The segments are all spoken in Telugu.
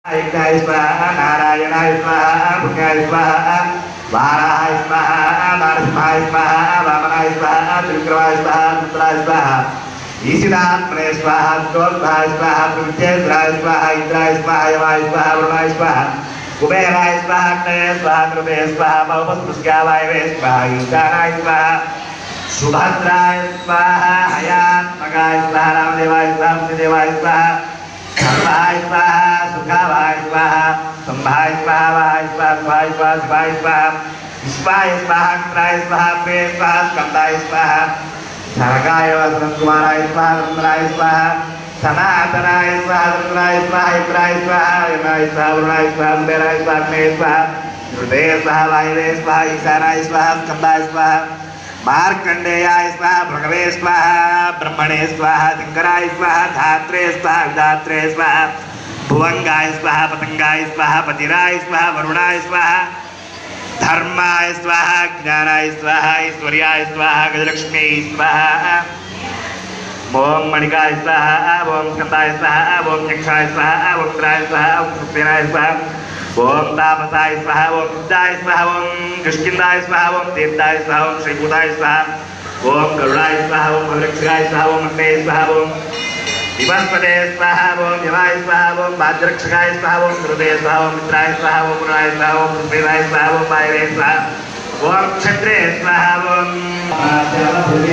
यज्ञाय स्वाहा नारायणाय स्वाहा पुण्याय स्वाहा वाराय स्वाहा नरसिंहाय स्वाहा वामनाय स्वाहा त्रिविक्रमाय स्वाहा रुद्राय स्वाहा ईशिनात्मने स्वाहा गोल्भाय स्वाहा प्रविद्येन्द्राय स्वाहा इंद्राय स्वाहा यवाय स्वाहा वरुणाय स्वाहा कुबेराय स्वाहा अग्नये स्वाहा कृते स्वाहा भवस्पृश्यावाय स्वाहा ईशानाय स्वाहा सुभद्राय स्वाहा हयात्मकाय स्वाहा रामदेवाय स्वाहा देवाय स्वाहा सर्वाय स्वाहा सुखावाय स्वाहा संभाय स्वाहा वाय स्वाहा स्वाय स्वाहा शिवाय स्वाहा विश्वाय स्वाहा इंद्राय स्वाहा प्रे स्वाहा स्कंदाय स्वाहा सरगाय कुमाराय स्वाहा रुद्राय स्वाहा सनातनाय स्वाहा रुद्राय स्वाहा इंद्राय स्वाहा यमाय स्वाहा वरुणाय स्वाहा कुबेराय स्वाहा अग्नेय स्वाहा हृदय स्वाहा वायुवे स्वाहा ईशानाय स्वाहा स्कंदाय स्वाहा मार्कंडेयाय स्वाहा भृगवे स्वाहा ब्रह्मणे स्वाहा शंकराय स्वाहा धात्रे स्वाहा विधात्रे स्वाहा भुवंगाय स्वाहा पतंगाय स्वाहा पतिराय स्वाहा वरुणाय स्वाहा धर्माय स्वाहा ज्ञानाय स्वाहा ऐश्वर्याय स्वाहा गजलक्ष्मी स्वाहा ओम मणिकाय स्वाहा ओम स्कंदाय स्वाहा ओम यक्षाय स्वाहा ओम रुद्राय स्वाहा ओम सुप्तेनाय स्वाहा ओम तापसाय स्वाहा ओम सिद्धाय स्वाहा ओम किष्किंदाय स्वाहा ओम तीर्थाय स्वाहा ओम श्रीभूताय स्वाहा ओम गरुडाय स्वाहा ओम भद्रक्षाय स्वाहा ओम अग्ने स्वाहा ओम विमस्पते स्वाहा ओम यमाय स्वाहा ओम भाद्रक्षकाय स्वाहा ओम हृदय स्वाहा ओम मित्राय स्वाहा ओम पुराय स्वाहा ओम पुष्पेनाय स्वाहा ओम वायवे स्वाहा ओम क्षत्रे स्वाहा ओम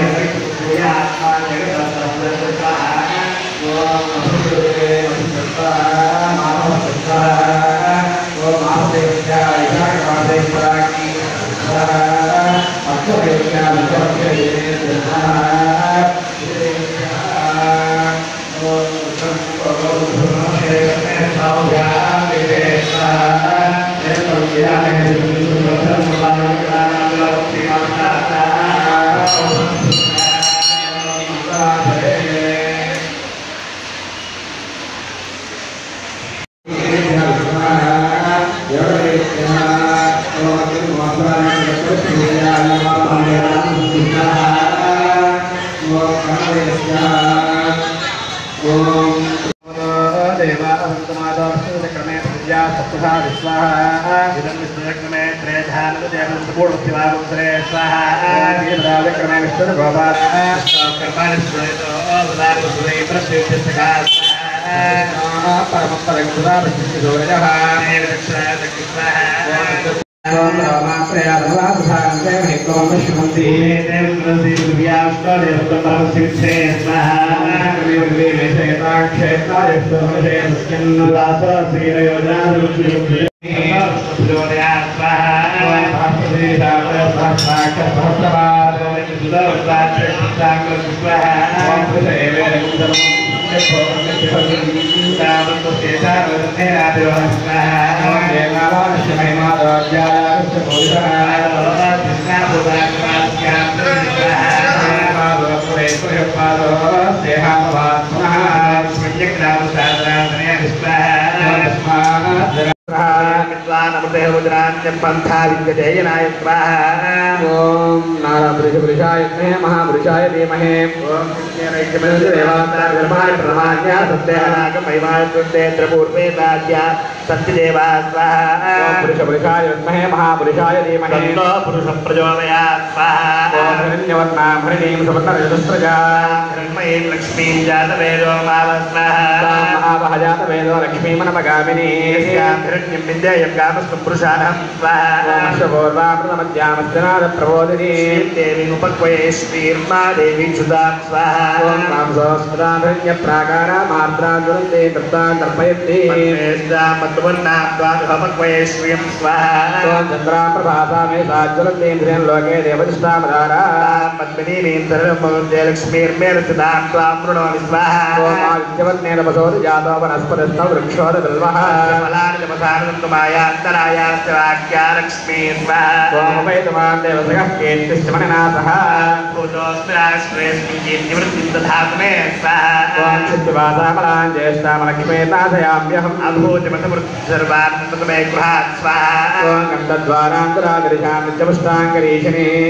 పంథా విద్యజయనాయ స్వాహ ఓం నారావృషభృషాయ విద్మహే మహావృషాయ ధీమహే ఓం దేవాయ ప్రమాణ్య సత్యనాగమైవాత్రేంద్రపూర్వే దాస్య సత్యదేవా స్వాహ ఓం పురుషభృషాయ విద్మహే మహాపురుషాయ ధీమహే తన్నో పురుష ప్రచోదయా స్వాహ ఓం హిరణ్యవర్ణాం హరిణీం సువర్ణరజస్రజా హిరణ్మయీం లక్ష్మీం జాతవేదో మావ స్వాహ మహావహజాత వేదో లక్ష్మీమనమగామినీ యస్యాం హిరణ్యం విద్యేయం గామస్తు పురుషాణం స్వాహ ఓమర్షభోర్వామృతమధ్యామస్తినాద ప్రబోధిని దేవి ఉపక్వయే శ్రీర్మా దేవి చుదాం స్వాహ ఓం మాంసోస్మృతాధన్య ప్రాకార మాత్రాదురంతే దత్తాన్ తర్పయత్తి మద్వర్ణాం ద్వాదహపక్వయే శ్రియం స్వాహ ఓం చంద్రా ప్రభాసా మే సాజ్వలంతేంద్రియం లోకే దేవతిష్టామధారా లక్ష్మీర్మేరసిదాం త్వాం వృణోమి స్వాహ ఓం ఆదిత్యవర్ణేన వసోది జాతో వనస్పతిస్థౌ వృక్షోద బిల్వః ఫలానిజమసానందమాయాంతరాయాశ్చ వాక్యా లక్ష్మీ స్వాహ ఓమపైతమాన్ దేవసగః కేత్తిష్టమణినాథః భూతోస్మిరాశ్రేస్మిన్ కీర్తివృత్తిం దధాతు మే స్వాహ ఓం చిత్తివాసామలాన్ జ్యేష్ఠామలక్ష్మీనాథయామ్యహం అభూతిమతమృతి సర్వాన్ మే గృహాత్ స్వాహ ఓం గంధద్వారాంతరాగరిషాం నిత్యపుష్టాంగరీషిణీ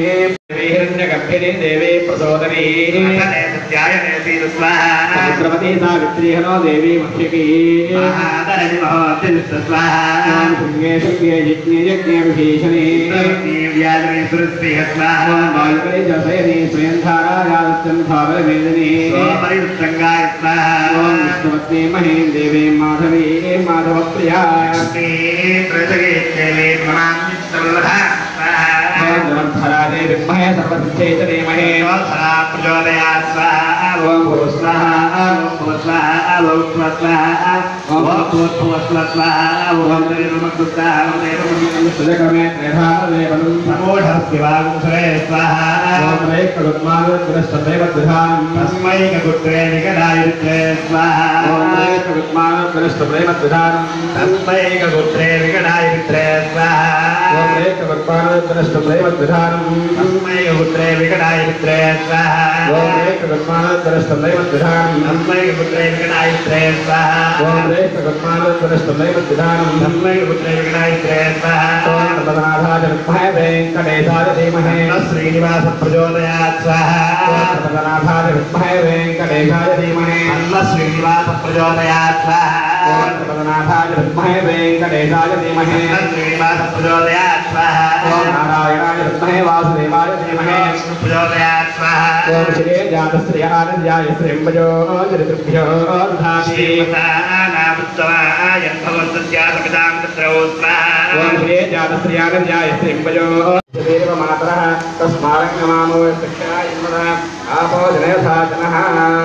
हिरण्यगर्भिणी देवी प्रचोदनी मातरे सत्यायने सीतु स्वाहा समुद्रवती सावित्री हनो देवी मुख्यकी महादरति महोत्तिष्ठ स्वाहा शृङ्गे शृङ्गे यज्ञे यज्ञे विभीषणे व्याजने सुरस्त्रिः स्वाहा वायुपरि जसयने स्वयं धारायादित्यं भाववेदिनी सोमरिसङ्गाय ॐ स्वाहा विष्णुपत्नी महीं देवी माधवी माधवप्रिया श्री प्रजगेत्यले प्रमाणितवल्लभा स्वाहा ॐ जलधराजे विद्महे सर्वसिद्धे च धीमहि सदा प्रचोदयात् स्वाहा ॐ भूस्वाहा ॐ भूस्वाहा ॐ भूस्वाहा ॐ भूस्वाहा स्वाहा ॐ निर्ममकृताः ॐ सुजकमे त्रेधादेवनं समूढस्तिवांसरे स्वाहा ॐ रैकगुद्मानोद्रष्टप्रेमद्विधानं तस्मै कपुत्रे निकटायुत्रे ॐ स्वाहा रैकगुद्मानोद्रष्टप्रेमद्विधानं तस्मै कपुत्रे निकटायुत्रे ॐ स्वाहा रैकगुद्मानोद्रष्टप्रेमद्विधानं तस्मै कपुत्रे निकटायुत्रे स्वाहा ॐ रैकगुद्मानोद्रष्टप्रेमद्विधानं तस्मै कपुत्रे निकटायुत्रे स्वाहा ॐ रैकगुद्मानोद्रष्टप्रेमद्विधानं तस्मै कपुत्रे निकटायुत्रे स्वाहा ॐ तदनाथाय विद्महे वेङ्कटेशाय धीमहि श्रीनिवास प्रचोदयात् स्वाहा ॐ तदनाथाय विद्महे वेङ्कटेशाय धीमहि अन्न श्रीनिवास प्रचोदयात् स्वाहा ॐ तदनाथाय विद्महे वेङ्कटेशाय धीमहि अन्न श्रीनिवास प्रचोदयात् स्वाहा ॐ नारायणाय विद्महे वासुदेवाय धीमहि विष्णु प्रचोदयात् स्वाहा ॐ श्री जातश्री आनन्द्याय श्रीम्बजो चरितृभ्यो दधाति नामुत्तमाय भगवन्तस्यासमितां तत्रौ स्वाहा ॐ श्री जातश्री आनन्द्याय श्रीम्बजो देव मातरः तस्मारङ्गमामो शिक्षाय इन्द्रः आपो जनयसाचनः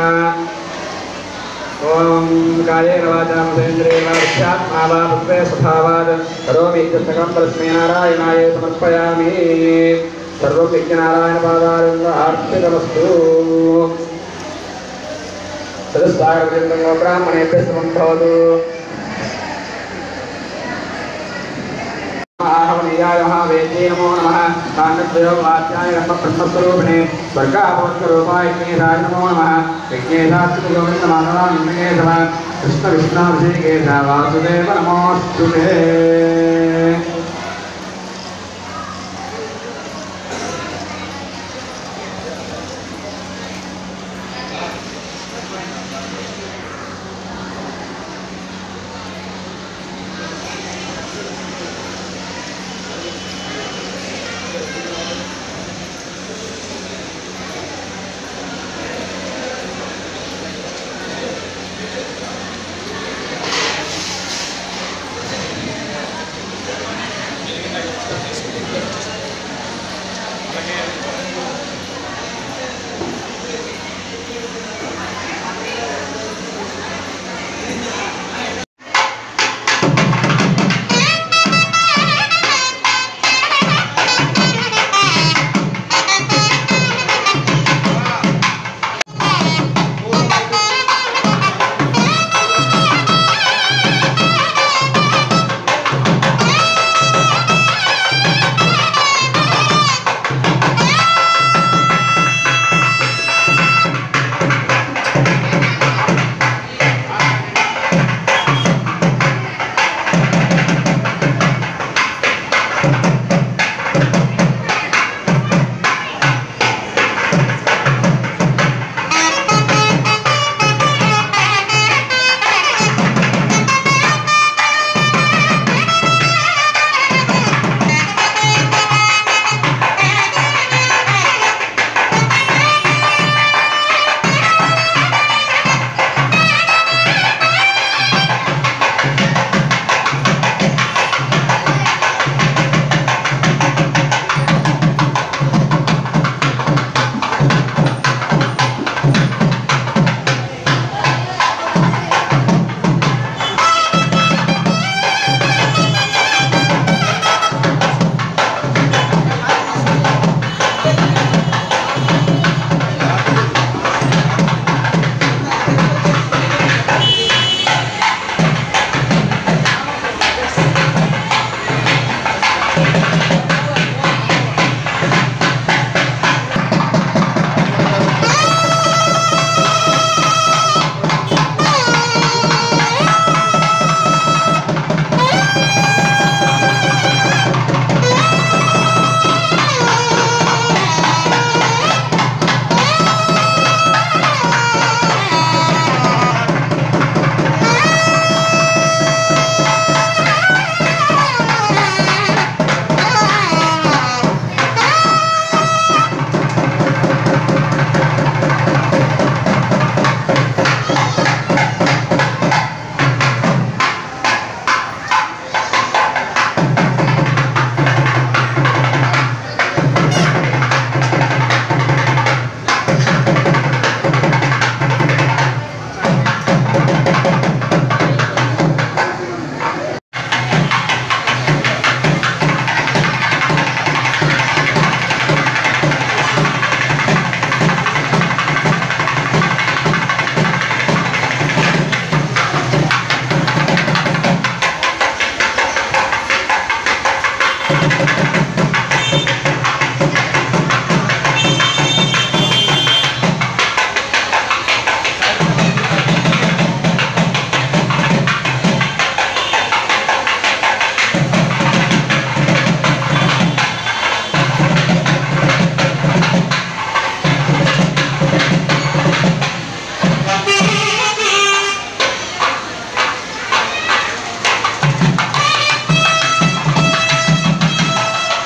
ॐ कायेन वाचा महेन्द्रेण वा वा पुत्रे स्वभावात् करोमि इत्यर्थकं परस्मै नारायणाय समर्पयामि सर्वं विज्ञनारायणपादारङ्गार्पितमस्तु सदस्सागरवृन्दो ब्राह्मणेभ्यः समं भवतु आहवनीयाय महावेद्ये नमो नमः कान्नद्वयो वाच्याय नमः ब्रह्मस्वरूपिणे स्वर्गाभवत्करूपाय विघ्नेशाय नमो नमः विघ्नेशास्त्रिगोविन्दमाधवान्विघ्नेशव कृष्णविष्णाभिषेकेश वासुदेव नमोऽस्तु ते ఆ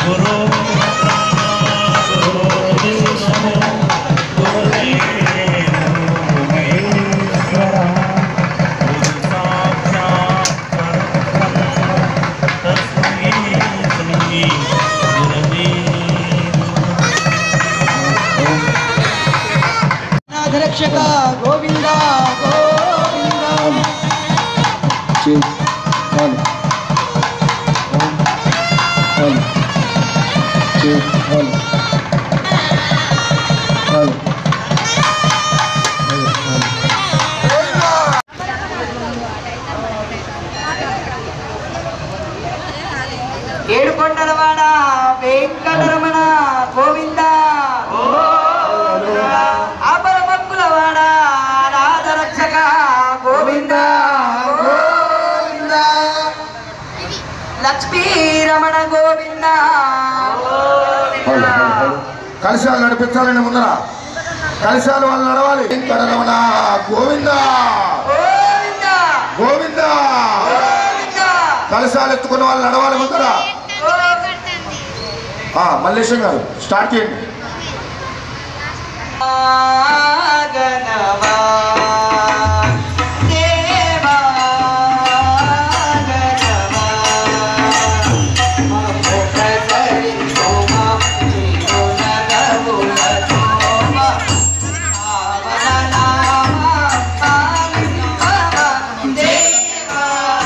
గురు గురు విష్ణు గురుదేవో మహేశ్వర గురు సాక్షాత్ పరబ్రహ్మ తస్మై శ్రీ గురవే రక్షక గోవింద గోవింద ఏడుకొండలవాడ వెంకటరమణ గోవింద ఆపరమక్కులవాడ నాదరక్షక గోవింద గోవింద లక్ష్మీ రమణ గోవింద కలిశాలు నడిపించాలని ముందర కలిశాలు వాళ్ళు నడవాలి వెంకటరమణ గోవింద గోవింద గోవింద గోవింద కలిశాలు ఎత్తుకున్న వాళ్ళు నడవాలి ముందర ఆ, మల్లేశం గారు స్టార్ట్ చేయండి గణవా దేవా గణవా మమ్ము ప్రసరించుమా జీవనగవుల తోమ పావన నామ పావన దేవా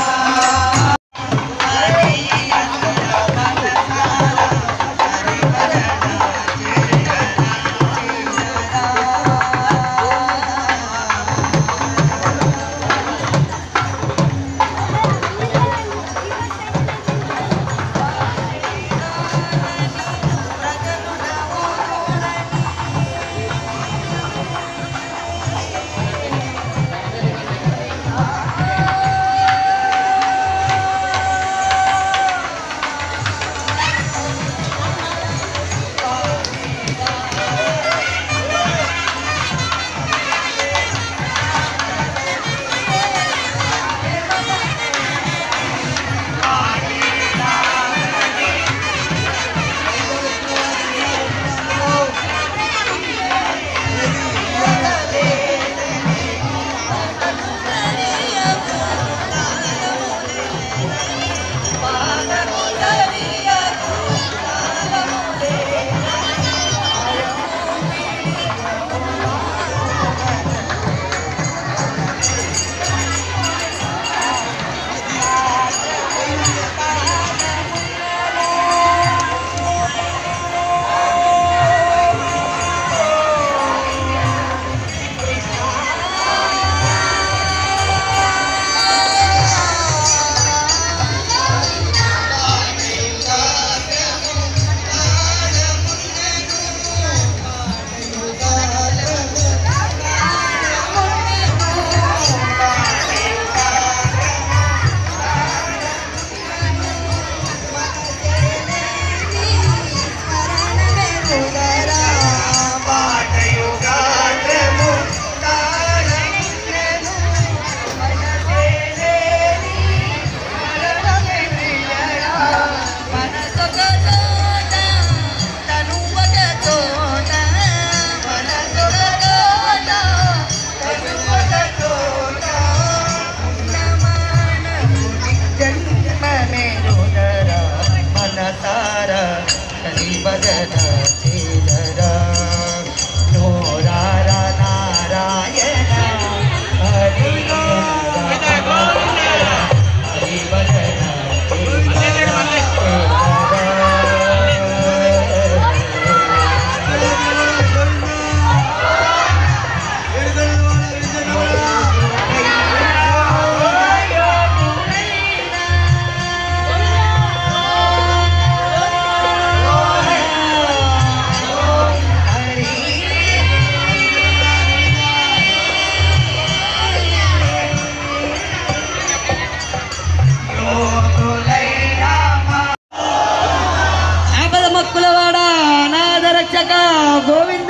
ఆపద మక్కులవాడ అనాథ రక్షక గోవింద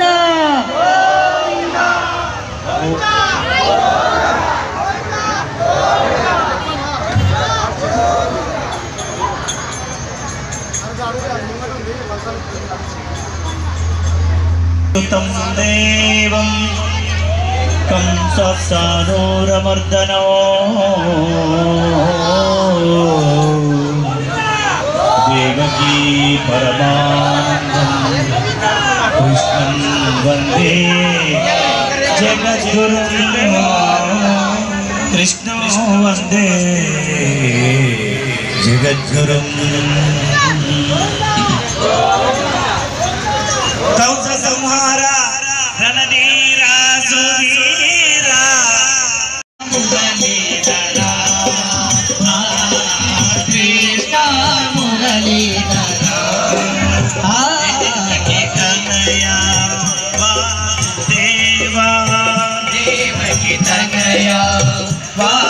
तं देवं कंससानूरमर्दनो देवकी परमानन्दं कृष्णं वन्दे जगद्गुरुं कृष्णो वन्दे जगद्गुरुम् కంస సంహార రణధీరా సుధీరా మురళీధరా కృష్ణ మురళీధరా ఆ, కనయా వాసుదేవా దేవకి తనయ వా